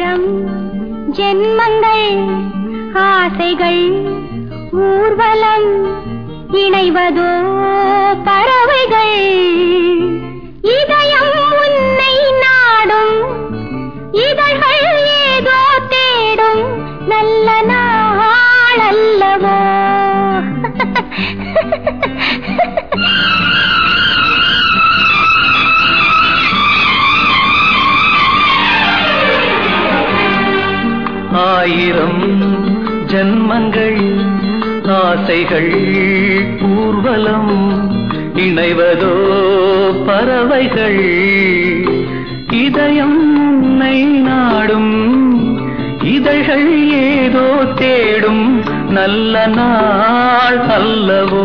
ஆயிரம் ஜென்மங்கள் ஆசைகள் ஊர்வலம் இணைவதோ பறவைகள் இதயம் உன்னை நாடும் இதழ்கள் ஏதோ தேடும் நல்ல நாள் அல்லவோ ஆயிரம் ஜன்மங்கள் ஆசைகள் ஊர்வலம் இணைவதோ பறவைகள் இதயம் உன்னை நாடும் இதழ்கள் ஏதோ தேடும் நல்ல நாள் அல்லவோ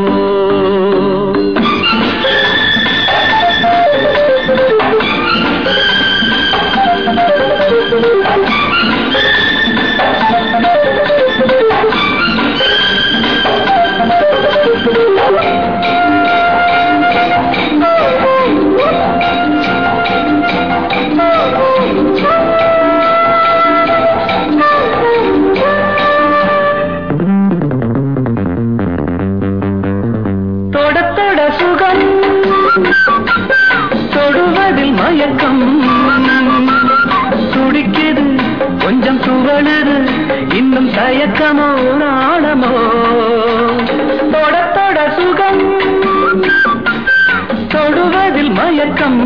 தொட தொட சுகம் தொடுவதில் மயக்கம் துடிக்குது கொஞ்சம் துவழுது இன்னும் தயக்கமோ நாணமோ தொட தொட சுகம் தொடுவதில் மயக்கம்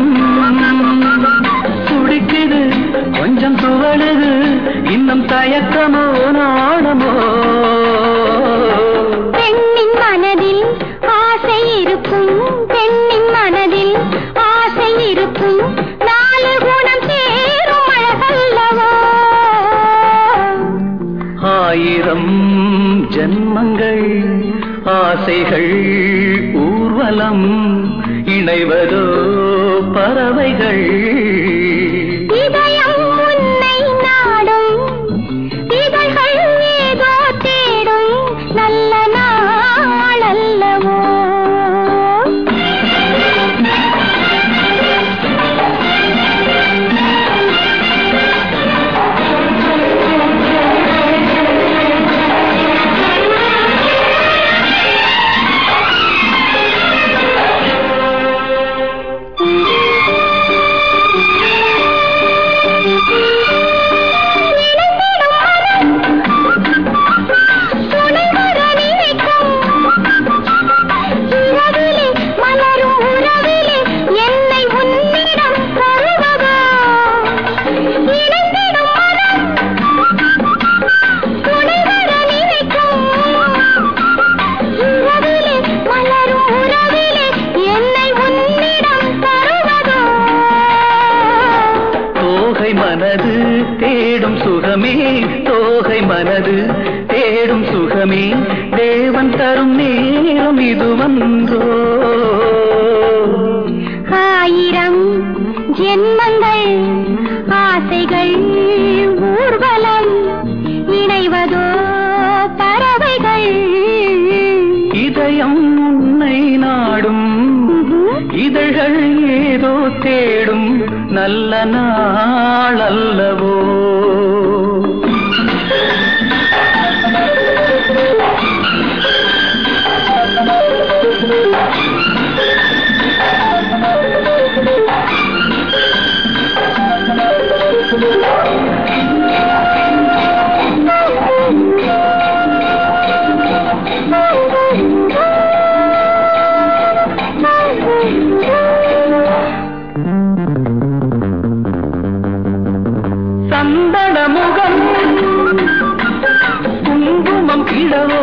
துடிக்குது கொஞ்சம் துவழுது இன்னும் தயக்கமோ நாணமோ பெண்ணின் மனதில் ஆசை இருக்கும் பெண்ணின் மனதில் ஆசை இருக்கும் நாலு குணம் சேரும் அழகல்லவோ ஆயிரம் ஜன்மங்கள் ஆசைகள் ஊர்வலம் இணைவதோ பறவைகள் இதயம் உன்னை நாடும் இதழ்கள் ஏதோ தேடும் நல்ல நாள் அல்லவோ துணை வர நினைக்கும் இரவிலே மலரும் உறவிலே என்னை உன்னிடம் தருவதோ இணைந்திடும் மனம் துணை வர நினைக்கும் இரவிலே மலரும் உறவிலே என்னை உன்னிடம் தருவதோ தோகை மனது தேடும் சுகமே தோகை மனது தேடும் சுகமே தேவன் தரும் நேரம் இதுவன்றோ ஆயிரம் ஜென்மங்கள் ஆசைகள் ஊர்வலம் இணைவதோ பறவைகள் இதயம் உன்னை நாடும் இதழ்கள் ஏதோ தேடும் நல்ல நாள் அல்லவோ சந்தன முகம் குங்குமம் கிழவோ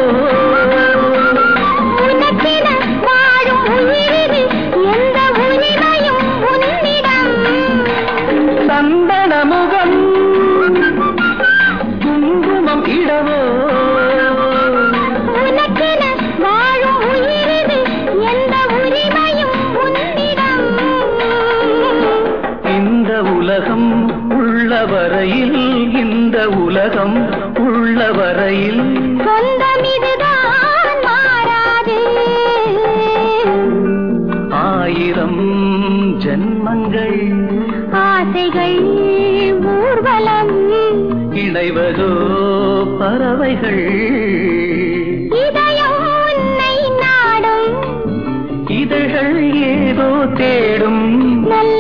உனக்கென வாழும் உயிரில் எந்த உரிமையும் உன்னிடம் சந்தன முகம் குங்குமம் இடவோ உனக்கென வாழும் உயிரில் எந்த உரிமையும் உன்னிடம் இந்த உலகம் உள்ள வரையில் இந்த உலகம் உள்ள வரையில் சொந்தம் இதுதான் மாறாது ஆயிரம் ஜன்மங்கள் ஆசைகள் ஆசைகள் ஊர்வலம் இணைவதோ பறவைகள் இதயம் உன்னை நாடும் இதழ்கள் ஏதோ தேடும் நல்ல